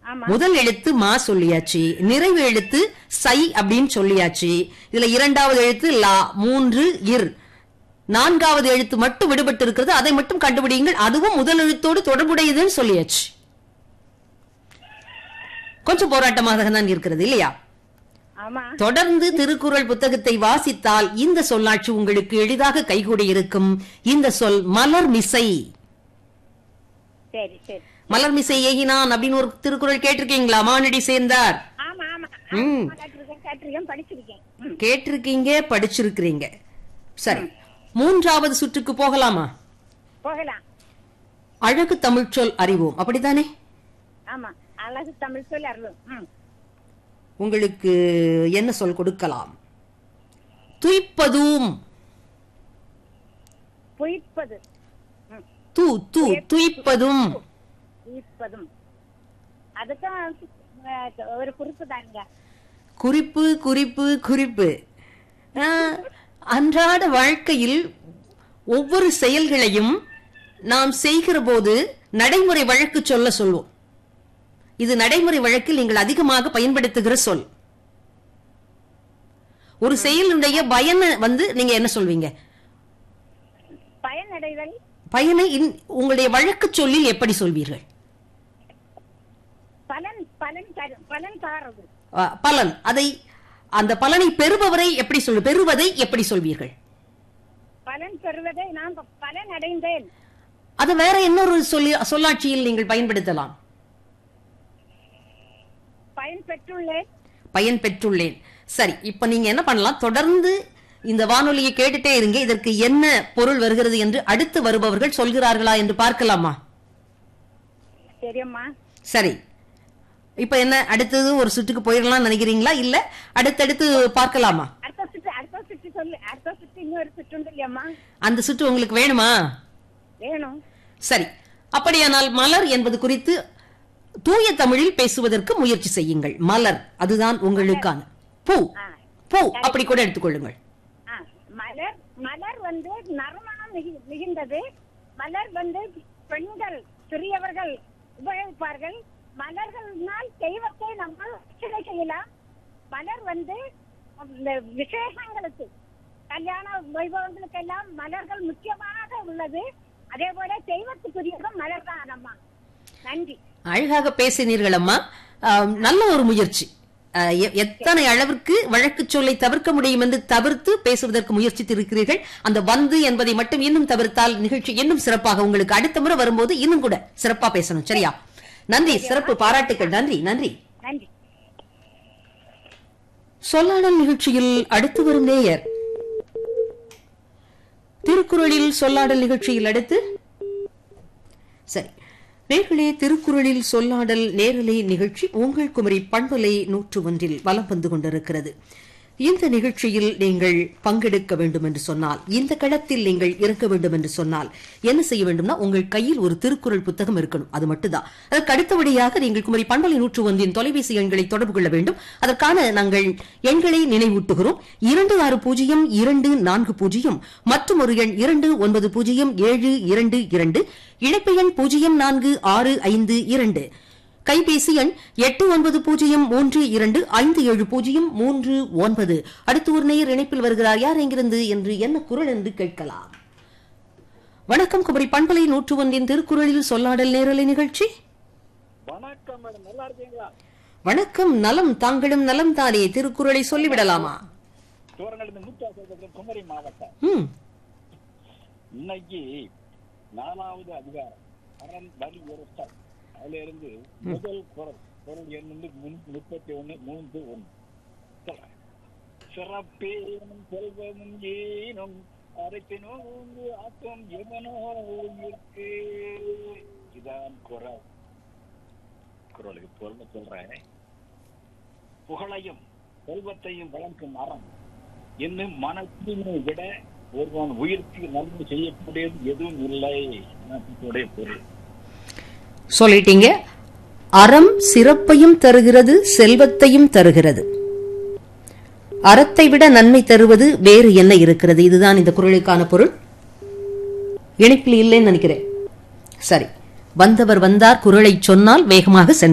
ஆமா முதல் எழுத்து மா சொல்லியாச்சு நிறைவு எழுத்து சை அப்படின்னு சொல்லியாச்சு இதுல இரண்டாவது எழுத்து லா மூன்று இர் நான்காவது எழுத்து மட்டும் விடுபட்டு இருக்கிறது அதை மட்டும் கண்டுபிடியுங்கள் அதுவும் முதல் எழுத்தோடு தொடர்புடையதுன்னு சொல்லியாச்சு கொஞ்சம் போராட்டமாக தான் இருக்கிறது இல்லையா ஆமா தொடர்ந்து திருக்குறள் புத்தகத்தை வாசித்தால் இந்த சொல்லாட்சி உங்களுக்கு எளிதாக கைகூடி இருக்கும் இந்த சொல் மலர் மிசை சரி சரி மலர் மிசை ஏகினான் அப்படின்னு ஒரு திருக்குறள் கேட்டிருக்கீங்களா மானடி சேர்ந்தார் ஆமா ஆமா ம். ஆமா, கேட்டிருக்கேன் கேட்டிருக்கேன் படிச்சிருக்கேன் ம். கேட்டிருக்கீங்க படிச்சிருக்கிறீங்க சரி மூன்றாவது சுற்றுக்கு போகலாமா போகலாம் அழகு தமிழ்ச்சொல் அறிவோம் அப்படித்தானே ஆமா அழகு தமிழ் சொல் அருளும் ம் உங்களுக்கு என்ன சொல் கொடுக்கலாம் துய்ப்பதும் பொய்ப்பது ம். து து துய்ப்பதும் ஈர்ப்பதும் அதுக்கும் அஹ், ஒரு குறிப்பு தாங்க குறிப்பு குறிப்பு குறிப்பு ஆ, அன்றாட வாழ்க்கையில் ஒவ்வொரு செயல்களையும் நாம் செய்கிற போது நடைமுறை வழக்கு சொல்ல சொல்வோம் இது நடைமுறை வழக்கில் நீங்கள் அதிகமாக பயன்படுத்துகிற சொல் ஒரு செயலுடைய பயனை வந்து நீங்க என்ன சொல்வீங்க பயனடைதல் பயனை இன்- உங்களுடைய வழக்கு சொல்லில் எப்படி சொல்வீர்கள் பலன் பலன் தரும் பலன் தாரது ஆ, பலன் அதை அந்த பலனை பெறுபவரை எப்படி சொல் பெறுவதை எப்படி சொல்வீர்கள் பலன் பெறுவதை நான் ப- பலன் அடைந்தேன் அது வேற இன்னொரு சொல்லி சொல்லாட்சியில் நீங்கள் பயன்படுத்தலாம் பயன் பெற்றுள்ளேன் பயன் பெற்றுள்ளேன் சரி இப்ப நீங்க என்ன பண்ணலாம் தொடர்ந்து இந்த வானொலியை கேட்டுட்டே இருங்க இதற்கு என்ன பொருள் வருகிறது என்று அடுத்து வருபவர்கள் சொல்கிறார்களா என்று பார்க்கலாமா சரியம்மா சரி இப்ப என்ன அடுத்தது ஒரு சுற்றுக்கு போயிடலாம் நினைக்கிறீங்களா இல்ல அடுத்தடுத்து பார்க்கலாமா அடுத்த சுற்று அடுத்த சுற்று சொல்லு அடுத்த சுற்று இன்னொரு சுற்று உண்டு இல்லையம்மா அந்த சுற்று உங்களுக்கு வேணுமா வேணும் சரி அப்படியானால் மலர் என்பது குறித்து தூய தமிழில் பேசுவதற்கு முயற்சி செய்யுங்கள் மலர் அதுதான் உங்களுக்கான பூ ஆ. பூ அப்படி கூட எடுத்துக்கொள்ளுங்கள் ஆ, மலர் மலர் வந்து நறுமணம் மிகு- மிகுந்தது மலர் வந்து பெண்கள் சிறியவர்கள் உபயோகிப்பார்கள் மலர்கள்னால் தெய்வத்தை நம்ம அர்ச்சனை செய்யலாம் மலர் வந்து இந்த விசேஷங்களுக்கு கல்யாண வைபவங்களுக்கெல்லாம் மலர்கள் முக்கியமாக உள்ளது அதே போல தெய்வத்துக்குரியதும் மலர் தான் அம்மா நன்றி அழகாக பேசினீர்கள் அம்மா ஆம், நல்ல ஒரு முயற்சி ஆ, எ- எத்தனை அளவிற்கு வழக்கு சொல்லை தவிர்க்க முடியும் என்று தவிர்த்து பேசுவதற்கு முயற்சித்து இருக்கிறீர்கள் அந்த வந்து என்பதை மட்டும் இன்னும் தவிர்த்தால் நிகழ்ச்சி இன்னும் சிறப்பாக உங்களுக்கு அடுத்த முறை வரும்போது இன்னும் கூட சிறப்பா பேசணும் சரியா நன்றி சிறப்பு பாராட்டுக்கள் நன்றி நன்றி நன்றி சொல்லாடல் நிகழ்ச்சியில் அடுத்து வரும் நேயர் திருக்குறளில் சொல்லாடல் நிகழ்ச்சியில் அடுத்து சரி நேர்களே திருக்குறளில் சொல்லாடல் நேரலை நிகழ்ச்சி உங்கள் குமரி பண்பலை நூற்று ஒன்றில் வலம் வந்து கொண்டிருக்கிறது இந்த நிகழ்ச்சியில் நீங்கள் பங்கெடுக்க வேண்டும் என்று சொன்னால் இந்த களத்தில் நீங்கள் இருக்க வேண்டும் என்று சொன்னால் என்ன செய்ய வேண்டும்னா உங்கள் கையில் ஒரு திருக்குறள் புத்தகம் இருக்கணும் அது மட்டும்தான் அதற்கு அடுத்தபடியாக நீங்கள் குமரி பண்பலை நூற்று ஒன்றின் தொலைபேசி எண்களை தொடர்பு கொள்ள வேண்டும் அதற்கான நாங்கள் எண்களை நினைவூட்டுகிறோம் இரண்டு ஆறு பூஜ்ஜியம் இரண்டு நான்கு பூஜ்ஜியம் மற்றும் ஒரு எண் இரண்டு ஒன்பது பூஜ்ஜியம் ஏழு இரண்டு இரண்டு இணைப்பு எண் பூஜ்ஜியம் நான்கு ஆறு ஐந்து இரண்டு கைபேசி எண் எட்டு ஒன்பது பூஜ்ஜியம் மூன்று இரண்டு ஐந்து ஏழு பூஜ்ஜியம் மூன்று ஒன்பது அடுத்து ஒரு நேயர் இணைப்பில் வருகிறார் யார் எங்கிருந்து என்று என்ன குரல் என்று கேட்கலாம் வணக்கம் குமரி பண்பலை நூற்று ஒன்றின் திருக்குறளில் சொல்லாடல் நேரலை நிகழ்ச்சி வணக்கம் மேடம் நல்லா இருக்கீங்களா வணக்கம் நலம் தாங்களும் நலம் தானே திருக்குறளை சொல்லிவிடலாமா தூரங்களிலிருந்து நூற்றாண்டு குமரி மாவட்டம் ம் இன்னைக்கு நாலாவது அதிகாரம் அரண் வரி உரசல் அதுல இருந்து முதல் குரல் குரல் எண் வந்து முன்- முப்பத்தி ஒண்ணு மூன்று ஒண்ணு சொல்றேன். சிறப்பேனும் செல்வமும் ஏனும் அரைக்கினோங்கு ஆக்கம் எவனோ இருக்கு இதான் குரல் குரலுக்கு பொருள் சொல்றேன் புகழையும் செல்வத்தையும் வழங்கும் அறம் இன்னும் மனத்தினை விட ஒருவன் உயிர்க்கு நன்மை செய்யக்கூடியது எதுவும் இல்லை உடைய பொருள் சொல்லிட்டீங்க அறம் சிறப்பையும் தருகிறது செல்வத்தையும் தருகிறது அறத்தை விட நன்மை தருவது வேறு என்ன இருக்கிறது இதுதான் இந்த குரலுக்கான பொருள் இணைப்பில் இல்லைன்னு நினைக்கிறேன் சரி வந்தவர் வந்தார் குரலை சொன்னால் வேகமாக சென்று